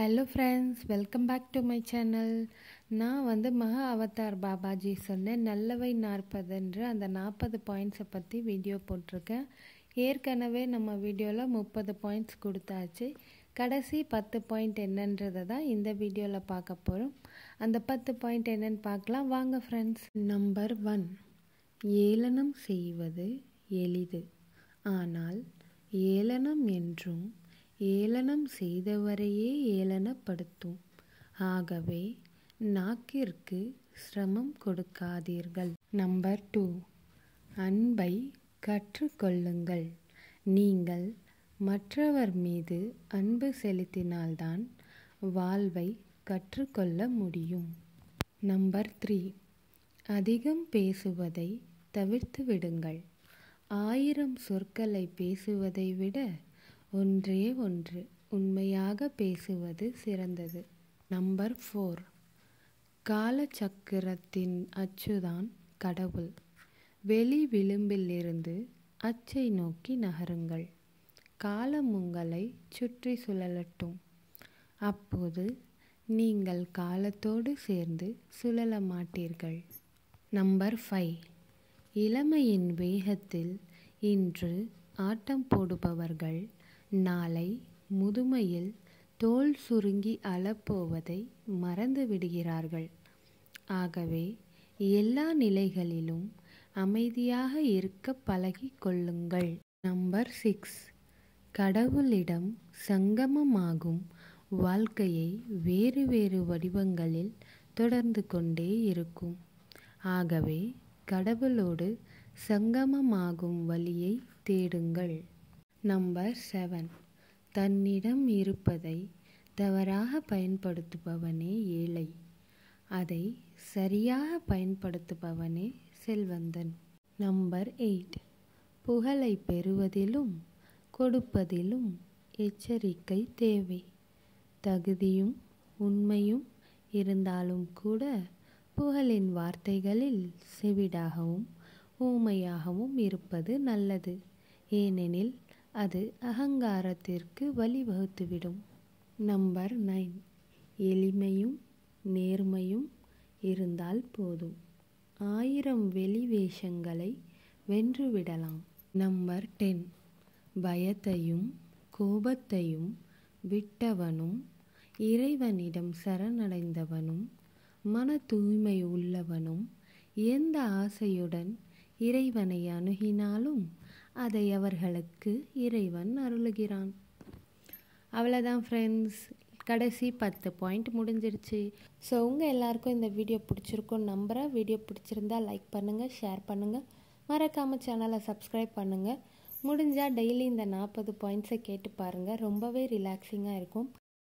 hello friends welcome back to my channel நான் வந்து மகா அவதார் பாபாஜி சொன்ன நல்லவை நாற்பதுன்ற அந்த நாற்பது பாயிண்ட்ஸை பற்றி வீடியோ போட்டிருக்கேன் ஏற்கனவே நம்ம வீடியோவில் முப்பது பாயிண்ட்ஸ் கொடுத்தாச்சு கடைசி பத்து பாயிண்ட் என்னன்றதை தான் இந்த வீடியோவில் பார்க்க போகிறோம் அந்த பத்து பாயிண்ட் என்னன்னு பார்க்கலாம் வாங்க ஃப்ரெண்ட்ஸ் நம்பர் ஒன் ஏளனம் செய்வது எளிது ஆனால் ஏளனம் என்றும் ஏளனம் செய்தவரையே ஏளனப்படுத்தும் ஆகவே நாக்கிற்கு சிரமம் கொடுக்காதீர்கள் நம்பர் டூ அன்பை கற்றுக்கொள்ளுங்கள் நீங்கள் மற்றவர் மீது அன்பு செலுத்தினால்தான் வாழ்வை கற்றுக்கொள்ள முடியும் நம்பர் த்ரீ அதிகம் பேசுவதை தவிர்த்து விடுங்கள் ஆயிரம் சொற்களை பேசுவதை விட ஒன்றே ஒன்று உண்மையாக பேசுவது சிறந்தது நம்பர் ஃபோர் காலச்சக்கரத்தின் அச்சுதான் கடவுள் வெளி விளிம்பிலிருந்து அச்சை நோக்கி நகருங்கள் காலம் உங்களை சுற்றி சுழலட்டும் அப்போது நீங்கள் காலத்தோடு சேர்ந்து சுழல மாட்டீர்கள் நம்பர் ஃபைவ் இளமையின் வேகத்தில் இன்று ஆட்டம் போடுபவர்கள் நாளை முதுமையில் தோல் சுருங்கி அழப்போவதை மறந்து விடுகிறார்கள் ஆகவே எல்லா நிலைகளிலும் அமைதியாக இருக்க பழகி கொள்ளுங்கள் நம்பர் சிக்ஸ் கடவுளிடம் சங்கமமாகும் வாழ்க்கையை வேறு வேறு வடிவங்களில் தொடர்ந்து கொண்டே இருக்கும் ஆகவே கடவுளோடு சங்கமமாகும் வழியை தேடுங்கள் நம்பர் செவன் தன்னிடம் இருப்பதை தவறாக பயன்படுத்துபவனே ஏழை அதை சரியாக பயன்படுத்துபவனே செல்வந்தன் நம்பர் எயிட் புகழை பெறுவதிலும் கொடுப்பதிலும் எச்சரிக்கை தேவை தகுதியும் உண்மையும் இருந்தாலும் கூட புகழின் வார்த்தைகளில் செவிடாகவும் ஊமையாகவும் இருப்பது நல்லது ஏனெனில் அது அகங்காரத்திற்கு வழிவகுத்துவிடும் நம்பர் நைன் எளிமையும் நேர்மையும் இருந்தால் போதும் ஆயிரம் வெளி வேஷங்களை வென்றுவிடலாம் நம்பர் டென் பயத்தையும் கோபத்தையும் விட்டவனும் இறைவனிடம் சரணடைந்தவனும் மன தூய்மை உள்ளவனும் எந்த ஆசையுடன் இறைவனை அணுகினாலும் அதை அவர்களுக்கு இறைவன் அருளுகிறான் அவ்வளோதான் ஃப்ரெண்ட்ஸ் கடைசி பத்து பாயிண்ட் முடிஞ்சிருச்சு ஸோ உங்கள் எல்லாருக்கும் இந்த வீடியோ பிடிச்சிருக்கும் நம்புகிறேன் வீடியோ பிடிச்சிருந்தா லைக் பண்ணுங்கள் ஷேர் பண்ணுங்கள் மறக்காமல் சேனலை சப்ஸ்கிரைப் பண்ணுங்கள் முடிஞ்சால் டெய்லி இந்த நாற்பது பாயிண்ட்ஸை கேட்டு பாருங்கள் ரொம்பவே ரிலாக்ஸிங்காக இருக்கும்